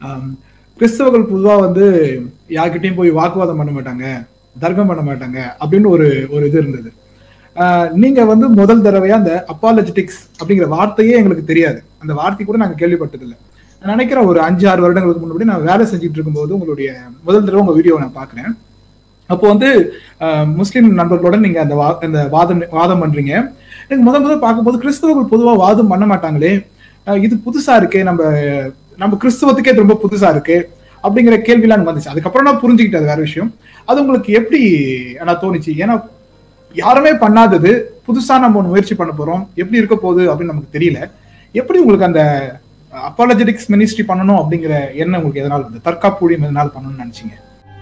ஆம், கிறிஸ்தவர்கள் பொதுவா வந்து யார்கிட்டயும் போய் வாக்குவாதம் பண்ண மாட்டாங்க தர்க்கம் பண்ண மாட்டாங்க அப்படின்னு ஒரு ஒரு இது இருந்தது ஆஹ், நீங்க வந்து முதல் தடவையா அந்த அப்பாலஜெட்டிக்ஸ் அப்படிங்கிற வார்த்தையே எங்களுக்கு தெரியாது அந்த வார்த்தை கூட நாங்க கேள்விப்பட்டதில்லை நான் நினைக்கிறேன் ஒரு அஞ்சு ஆறு வருடங்களுக்கு முன்னாடி நான் வேலை செஞ்சுட்டு இருக்கும்போது உங்களுடைய முதல் தடவை உங்க வீடியோவை நான் பாக்குறேன் அப்போ வந்து ஆஹ், முஸ்லிம் நண்பர்களோட நீங்க அந்த வா அந்த வாதம் வாதம் பண்றீங்க எனக்கு முத முதல் பார்க்கும்போது கிறிஸ்தவர்கள் பொதுவா வாதம் பண்ண மாட்டாங்களே ஆஹ், இது புதுசா இருக்கே நம்ம நம்ம கிறிஸ்தவத்துக்கே இது ரொம்ப புதுசா இருக்கு அப்படிங்கிற கேள்விலாம் எனக்கு வந்துச்சு அதுக்கப்புறம் நான் புரிஞ்சுக்கிட்டது வேற விஷயம் அது உங்களுக்கு எப்படி ஆனா தோணுச்சு ஏன்னா யாருமே பண்ணாதது புதுசா நம்ம ஒண்ணு முயற்சி பண்ண போறோம் எப்படி இருக்க போகுது அப்படின்னு நமக்கு தெரியல எப்படி உங்களுக்கு அந்த அப்பாலஜெட்டிக்ஸ் மினிஸ்ட்ரி பண்ணணும் அப்படிங்கிற எண்ணம் உங்களுக்கு எதனால வந்து தற்காப்பு ஊழியம் எதனால பண்ணணும்னு நினைச்சீங்க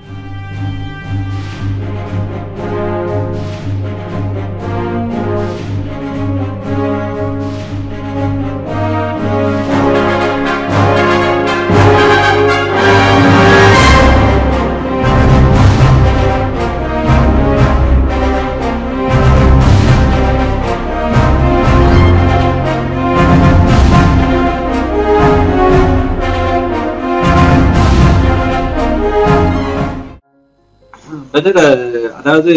பிரதர் அதாவது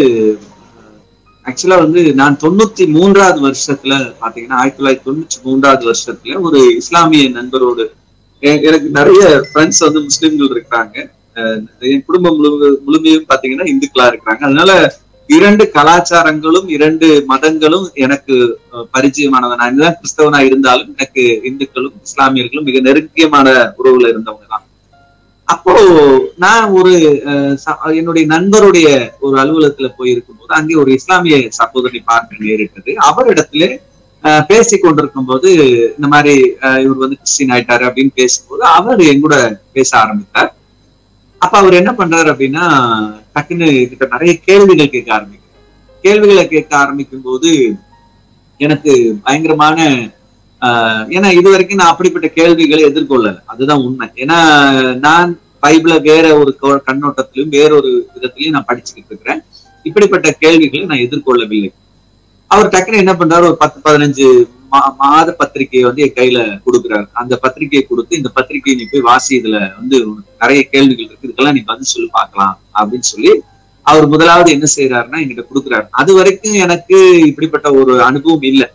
ஆக்சுவலா வந்து நான் தொண்ணூத்தி மூன்றாவது வருஷத்துல பாத்தீங்கன்னா ஆயிரத்தி தொள்ளாயிரத்தி தொண்ணூத்தி மூன்றாவது வருஷத்துல ஒரு இஸ்லாமிய நண்பரோடு எ- எனக்கு நிறைய ஃப்ரெண்ட்ஸ் வந்து முஸ்லிம்கள் இருக்கிறாங்க அஹ் என் குடும்பம் முழு முழுமையும் பாத்தீங்கன்னா இந்துக்களா இருக்கிறாங்க அதனால இரண்டு கலாச்சாரங்களும் இரண்டு மதங்களும் எனக்கு அஹ், பரிச்சயமானவன் நான் என்னதான் கிறிஸ்தவனா இருந்தாலும் எனக்கு இந்துக்களும் இஸ்லாமியர்களும் மிக நெருங்கியமான உறவுல இருந்தவங்க தான் அப்போ நான் ஒரு அஹ், ச- என்னுடைய நண்பருடைய ஒரு அலுவலகத்துல போய் இருக்கும்போது அங்கே ஒரு இஸ்லாமிய சகோதரி பார்க்க நேரிட்டது அவரிடத்துல அஹ், பேசிக் கொண்டிருக்கும் போது இந்த மாதிரி அஹ், இவர் வந்து கிறிஸ்டின் ஆயிட்டாரு அப்படின்னு பேசும்போது அவர் என் கூட பேச ஆரம்பித்தார் அப்ப அவர் என்ன பண்றாரு அப்படின்னா டக்குன்னு கிட்ட நிறைய கேள்விகள் கேட்க ஆரம்பிக்கிறார் கேள்விகளை கேட்க ஆரம்பிக்கும் போது எனக்கு பயங்கரமான ஆஹ் ஏன்னா இது வரைக்கும் நான் அப்படிப்பட்ட கேள்விகளை எதிர்கொள்ளல அதுதான் உண்மை ஏன்னா நான் பைபிள வேற ஒரு கோ- கண்ணோட்டத்திலும் வேற ஒரு விதத்திலையும் நான் படிச்சுக்கிட்டு இருக்கிறேன் இப்படிப்பட்ட கேள்விகளை நான் எதிர்கொள்ளவில்லை அவர் டக்குன்னு என்ன பண்றாரு ஒரு பத்து பதினஞ்சு மா- மாத பத்திரிகையை வந்து என் கையில கொடுக்குறாரு அந்த பத்திரிகையை கொடுத்து இந்த பத்திரிகையை நீ போய் வாசி இதுல வந்து உனக்கு நிறைய கேள்விகள் இருக்கு இதுக்கெல்லாம் நீ பதில் சொல்லி பார்க்கலாம் அப்படின்னு சொல்லி அவர் முதலாவது என்ன செய்யறாருன்னா என்கிட்ட கொடுக்குறாரு அது வரைக்கும் எனக்கு இப்படிப்பட்ட ஒரு அனுபவம் இல்லை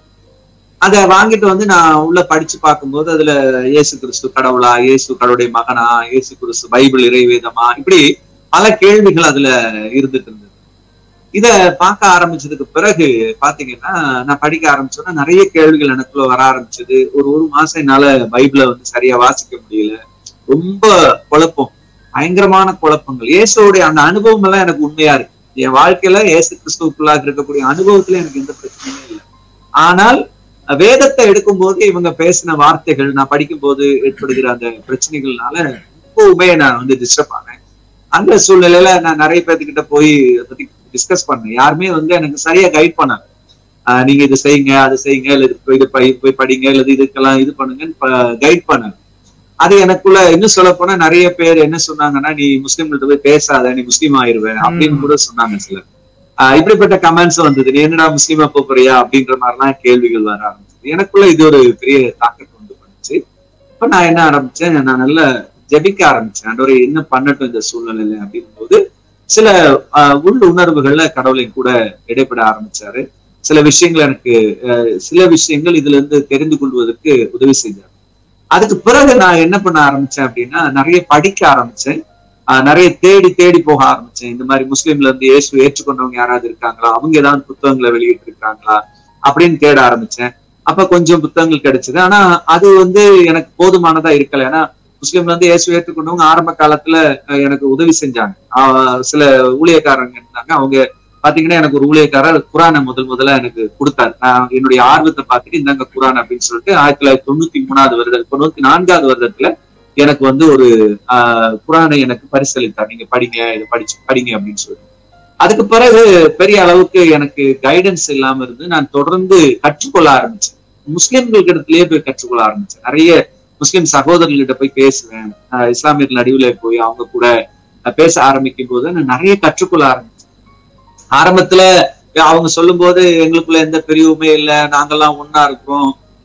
அதை வாங்கிட்டு வந்து நான் உள்ள படிச்சு பார்க்கும்போது அதுல இயேசு கிறிஸ்து கடவுளா இயேசு கடவுளுடைய மகனா இயேசு கிறிஸ்து பைபிள் இறைவேதமா இப்படி பல கேள்விகள் அதுல இருந்துட்டு இருந்தது இத பார்க்க ஆரம்பிச்சதுக்கு பிறகு பாத்தீங்கன்னா நான் படிக்க ஆரம்பிச்சோன்னா நிறைய கேள்விகள் எனக்குள்ள வர ஆரம்பிச்சது ஒரு ஒரு மாசம் என்னால பைபிளை வந்து சரியா வாசிக்க முடியல ரொம்ப குழப்பம் பயங்கரமான குழப்பங்கள் இயேசுவோடைய அந்த அனுபவம் எல்லாம் எனக்கு உண்மையா இருக்கு என் வாழ்க்கையில இயேசு கிறிஸ்துவுக்குள்ளாக இருக்கக்கூடிய அனுபவத்துல எனக்கு எந்த பிரச்சனையும் இல்லை ஆனால் வேதத்தை எடுக்கும்போது இவங்க பேசின வார்த்தைகள் நான் படிக்கும்போது ஏற்படுகிற அந்த பிரச்சனைகள்னால ரொம்பவுமே நான் வந்து டிஸ்டர்ப் ஆனேன் அந்த சூழ்நிலையில நான் நிறைய பேர்த்துக்கிட்ட போய் அதை பத்தி டிஸ்கஸ் பண்ணேன் யாருமே வந்து எனக்கு சரியா கைட் பண்ணாங்க ஆஹ் நீங்க இது செய்யுங்க அது செய்யுங்க இல்ல இது போய் இது படி- போய் படிங்க இல்ல இதுக்கெல்லாம் இது பண்ணுங்கன்னு கைட் பண்ணாங்க அது எனக்குள்ள இன்னும் சொல்ல போனா நிறைய பேர் என்ன சொன்னாங்கன்னா நீ முஸ்லிம்கிட்ட போய் பேசாத நீ முஸ்லீம் ஆயிருவேன் அப்படின்னு கூட சொன்னாங்க சிலர் ஆஹ் இப்படிப்பட்ட கமெண்ட்ஸ் வந்தது நீ என்னடா முஸ்லீமா போப் போறியா அப்படின்ற மாதிரிலாம் கேள்விகள் வர ஆரம்பிச்சது எனக்குள்ள இது ஒரு பெரிய தாக்கத்தை உண்டு பண்ணுச்சு இப்ப நான் என்ன ஆரம்பிச்சேன் நான் நல்ல ஜெபிக்க ஆரம்பிச்சேன் ஆண்டவரே என்ன பண்ணட்டும் இந்த சூழ்நிலையில அப்படின் போது சில ஆஹ் உள் உணர்வுகள்ல கடவுளை கூட இடைப்பட ஆரம்பிச்சாரு சில விஷயங்கள் எனக்கு ஆஹ் சில விஷயங்கள் இதுல இருந்து தெரிந்து கொள்வதற்கு உதவி செய்தார் அதுக்கு பிறகு நான் என்ன பண்ண ஆரம்பிச்சேன் அப்படின்னா நிறைய படிக்க ஆரம்பிச்சேன் ஆஹ் நிறைய தேடி தேடி போக ஆரம்பிச்சேன் இந்த மாதிரி முஸ்லீம்ல இருந்து இயேசு ஏற்றுக்கொண்டவங்க யாராவது இருக்காங்களா அவங்க ஏதாவது புத்தகங்களை வெளியிட்டு இருக்காங்களா அப்படின்னு தேட ஆரம்பிச்சேன் அப்ப கொஞ்சம் புத்தகங்கள் கிடைச்சது ஆனா அது வந்து எனக்கு போதுமானதா இருக்கல ஏன்னா முஸ்லீம்ல இருந்து இயேசு ஏற்றுக்கொண்டவங்க ஆரம்ப காலத்துல அஹ், எனக்கு உதவி செஞ்சாங்க ஆஹ் சில ஊழியக்காரங்க இருந்தாங்க அவங்க பாத்தீங்கன்னா எனக்கு ஒரு ஊழியக்காரர் குரானை முதல் முதல்ல எனக்கு கொடுத்தாரு நான் என்னுடைய ஆர்வத்தை பார்த்துட்டு இந்தாங்க குரான் அப்படின்னு சொல்லிட்டு ஆயிரத்தி தொள்ளாயிரத்தி தொண்ணூத்தி மூணாவது வருடம் தொண்ணூத்தி நான்காவது வருடத்துல எனக்கு வந்து ஒரு ஆஹ் குரானை எனக்கு பரிசளித்தார் நீங்க படிங்க இதை படிச்சு படிங்க அப்படின்னு சொல்லிட்டு அதுக்கு பிறகு பெரிய அளவுக்கு எனக்கு கைடன்ஸ் இல்லாம இருந்து நான் தொடர்ந்து கற்றுக்கொள்ள ஆரம்பிச்சேன் முஸ்லிம்கள் இடத்துலயே போய் கற்றுக்கொள்ள ஆரம்பிச்சேன் நிறைய முஸ்லிம் சகோதரர்கிட்ட போய் பேசுவேன் ஆஹ் இஸ்லாமியர்கள் நடுவுல போய் அவங்க கூட ஆஹ் பேச ஆரம்பிக்கும் போது நான் நிறைய கற்றுக்கொள்ள ஆரம்பிச்சேன் ஆரம்பத்துல அவங்க சொல்லும் போது எங்களுக்குள்ள எந்த பிரிவுமே இல்லை நாங்கெல்லாம் ஒன்னா இருக்கோம்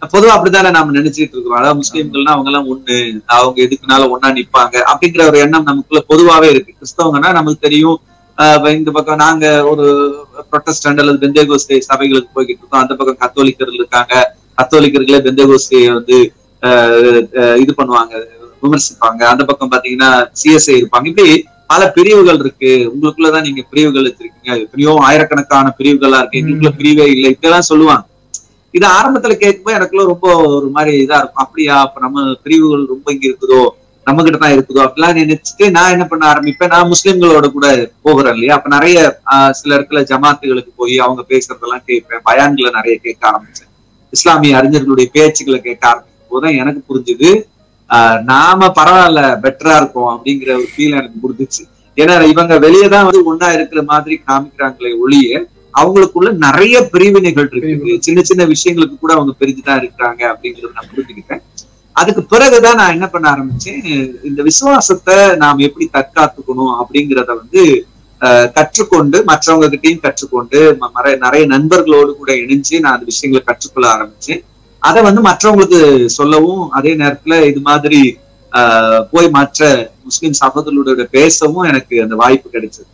பொதுவா அப்படித்தானே நாம நினைச்சிட்டு இருக்கிறோம் அதாவது முஸ்லீம்கள்னா அவங்க எல்லாம் ஒண்ணு அவங்க எதுக்குனாலும் ஒண்ணா நிப்பாங்க அப்படிங்கிற ஒரு எண்ணம் நமக்குள்ள பொதுவாவே இருக்கு கிறிஸ்தவங்கன்னா நமக்கு தெரியும் ஆஹ் இந்த பக்கம் நாங்க ஒரு ப்ரொட்டஸ்டன்ட் அல்லது பெந்தேகோஸ்தே சபைகளுக்கு போய்கிட்டு இருக்கோம் அந்த பக்கம் கத்தோலிக்கர்கள் இருக்காங்க கத்தோலிக்கர்களே பெந்தேகோஸ்தே வந்து ஆஹ் ஆஹ் இது பண்ணுவாங்க விமர்சிப்பாங்க அந்த பக்கம் பாத்தீங்கன்னா சிஎஸ்ஐ இருப்பாங்க இப்படி பல பிரிவுகள் இருக்கு உங்களுக்குள்ளதான் நீங்க பிரிவுகள் வச்சிருக்கீங்க எத்தனையோ ஆயிரக்கணக்கான பிரிவுகளா இருக்கு எங்களுக்குள்ள பிரிவே இல்லை இப்படியெல்லாம் சொல்லுவாங்க இது ஆரம்பத்துல கேட்கும்போது எனக்குள்ள ரொம்ப ஒரு மாதிரி இதா இருக்கும் அப்படியா அப்ப நம்ம பிரிவுகள் ரொம்ப இங்க இருக்குதோ நம்ம கிட்ட தான் இருக்குதோ அப்படிலாம் நினைச்சிட்டு நான் என்ன பண்ண ஆரம்பிப்பேன் நான் முஸ்லிம்களோட கூட போகிறேன் இல்லையா அப்ப நிறைய ஆஹ், சில இடத்துல ஜமாத்துகளுக்கு போய் அவங்க பேசுறதெல்லாம் கேட்பேன் பயான்களை நிறைய கேட்க ஆரம்பிச்சேன் இஸ்லாமிய அறிஞர்களுடைய பேச்சுக்களை கேட்க ஆரம்பிக்கும் போதுதான் எனக்கு புரிஞ்சுது ஆஹ், நாம பரவாயில்ல பெட்டரா இருக்கோம் அப்படிங்கிற ஒரு ஃபீல் எனக்கு கொடுத்துச்சு ஏன்னா இவங்க வெளியே தான் வந்து ஒண்ணா இருக்கிற மாதிரி காமிக்கிறாங்களே ஒழிய அவங்களுக்குள்ள நிறைய பிரிவினைகள் இருக்குது சின்ன சின்ன விஷயங்களுக்கு கூட அவங்க பிரிஞ்சுதான் இருக்கிறாங்க அப்படிங்கறத நான் புரிஞ்சுக்கிட்டேன் அதுக்கு பிறகுதான் நான் என்ன பண்ண ஆரம்பிச்சேன் இந்த விசுவாசத்தை நாம் எப்படி தற்காத்துக்கணும் அப்படிங்கிறத வந்து அஹ், கற்றுக்கொண்டு மற்றவங்க கிட்டயும் கற்றுக்கொண்டு ம- மற- நிறைய நண்பர்களோடு கூட இணைஞ்சு நான் அந்த விஷயங்களை கற்றுக்கொள்ள ஆரம்பிச்சேன் அதை வந்து மற்றவங்களுக்கு சொல்லவும் அதே நேரத்துல இது மாதிரி ஆஹ், போய் மற்ற முஸ்லிம் சகோதரர்களோட பேசவும் எனக்கு அந்த வாய்ப்பு கிடைச்சது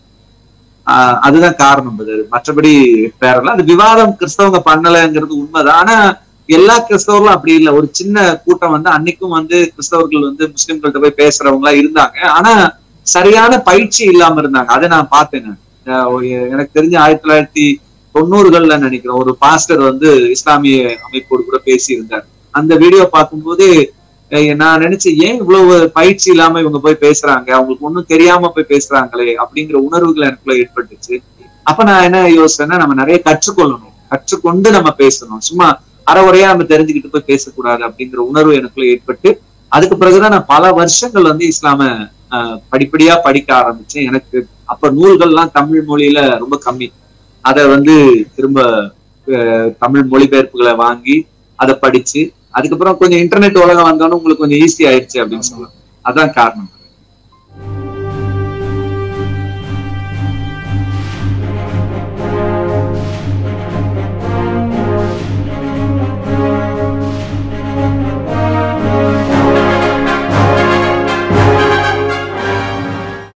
ஆஹ், அதுதான் காரணம் அது மற்றபடி பேரல அது விவாதம் கிறிஸ்தவங்க பண்ணலைங்கிறது உண்மைதான் ஆனா எல்லா கிறிஸ்தவர்களும் அப்படி இல்லை ஒரு சின்ன கூட்டம் வந்து அன்னைக்கும் வந்து கிறிஸ்தவர்கள் வந்து முஸ்லிம்கள்ட்ட போய் பேசுறவங்களா இருந்தாங்க ஆனா சரியான பயிற்சி இல்லாம இருந்தாங்க அதை நான் பார்த்தேன் நான். ஆஹ் ஒரு- எனக்கு தெரிஞ்ச ஆயிரத்தி தொள்ளாயிரத்தி தொண்ணூறுகள்ல நினைக்கிறேன் ஒரு பாஸ்டர் வந்து இஸ்லாமிய அமைப்போடு கூட பேசி இருந்தார் அந்த வீடியோ பார்க்கும்போது அஹ் நான் நினைச்சேன் ஏன் இவ்வளவு பயிற்சி இல்லாம இவங்க போய் பேசுறாங்க அவங்களுக்கு ஒண்ணும் தெரியாம போய் பேசுறாங்களே அப்படிங்கிற உணர்வுகள் எனக்குள்ள ஏற்பட்டுச்சு அப்ப நான் என்ன யோசிச்சேன்னா நம்ம நிறைய கற்றுக்கொள்ளணும் கற்றுக்கொண்டு நம்ம பேசணும் சும்மா அறவுரையா நம்ம தெரிஞ்சுக்கிட்டு போய் பேசக்கூடாது அப்படிங்கிற உணர்வு எனக்குள்ள ஏற்பட்டு அதுக்கு பிறகுதான் நான் பல வருஷங்கள் வந்து இஸ்லாம ஆஹ், படிப்படியா படிக்க ஆரம்பிச்சேன் எனக்கு அப்ப நூல்கள்லாம் தமிழ் மொழியில ரொம்ப கம்மி அதை வந்து திரும்ப அஹ், தமிழ் மொழிபெயர்ப்புகளை வாங்கி அதை படிச்சு அதுக்கப்புறம் கொஞ்சம் இன்டர்நெட் உலகம் வந்தோன்னு உங்களுக்கு கொஞ்சம் ஈஸி ஆயிடுச்சு அப்படின்னு சொல்லலாம் அதான் காரணம்